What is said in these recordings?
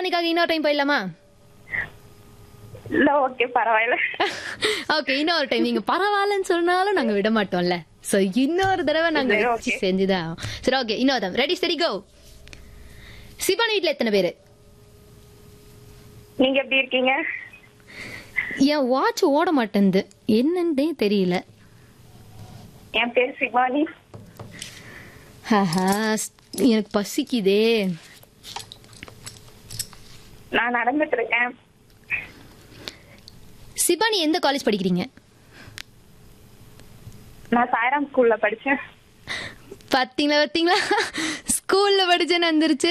சிவானிக்காக இன்னொரு டைம் போயிடலாமா இல்ல ஓகே பரவாயில்ல ஓகே இன்னொரு டைம் நீங்க பரவாயில்லன்னு சொன்னாலும் நாங்க விட மாட்டோம்ல சோ இன்னொரு தடவை நாங்க சரி, வச்சு okay. செஞ்சுதான் ஆகணும். சரி ஓகே இன்னொரு தடவை ரெடி சரி கோ சிவானி வீட்ல எத்தனை பேரு நீங்க எப்படி இருக்கீங்க என் வாட்ச் ஓட மாட்டேங்குது என்னன்னே தெரியல என் பேர் சிவானி ஆஹா, எனக்கு பசிக்குதே நான் நடந்துட்டு இருக்கேன் சிபானி எந்த காலேஜ் படிக்கிறீங்க நான் சாய்ராம் ஸ்கூல்ல படிச்சேன் பாத்தீங்களா பாத்தீங்களா ஸ்கூல்ல படிச்சேன்னு வந்துருச்சு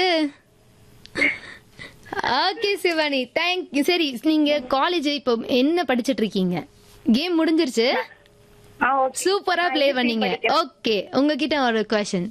ஓகே சிவானி தேங்க் சரி நீங்க காலேஜ் இப்போ என்ன படிச்சிட்டு இருக்கீங்க கேம் முடிஞ்சிருச்சு ஆ ஓகே சூப்பரா ப்ளே பண்ணீங்க ஓகே உங்ககிட்ட ஒரு கொஸ்டின்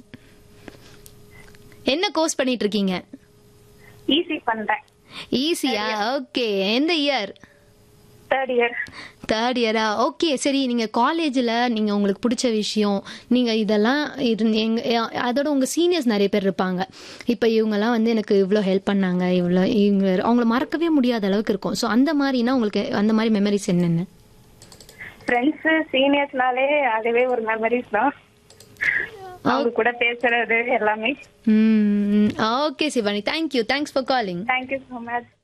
என்ன கோர்ஸ் பண்ணிட்டு இருக்கீங்க ஈஸி பண்றேன் ஈஸியா ஓகே எந்த இயர் தேர்ட் இயர் தேர்ட் இயரா ஓகே சரி நீங்க காலேஜ்ல நீங்க உங்களுக்கு பிடிச்ச விஷயம் நீங்க இதெல்லாம் இருந்து- எங்க எ- அதோட உங்க சீனியர்ஸ் நிறைய பேர் இருப்பாங்க இப்ப இவங்கெல்லாம் வந்து எனக்கு இவ்வளோ ஹெல்ப் பண்ணாங்க இவ்வளோ இவங்க அவங்கள மறக்கவே முடியாத அளவுக்கு இருக்கும் ஸோ அந்த மாதிரினா உங்களுக்கு அந்த மாதிரி மெமரிஸ் என்னென்ன ஃப்ரெண்ட்ஸ் சீனியர்ஸ்னாலே அதுவே ஒரு மெமரிஸ் தான் அவங்க கூட பேசுறது எல்லாமே okay Shivani thank you thanks for calling thank you so much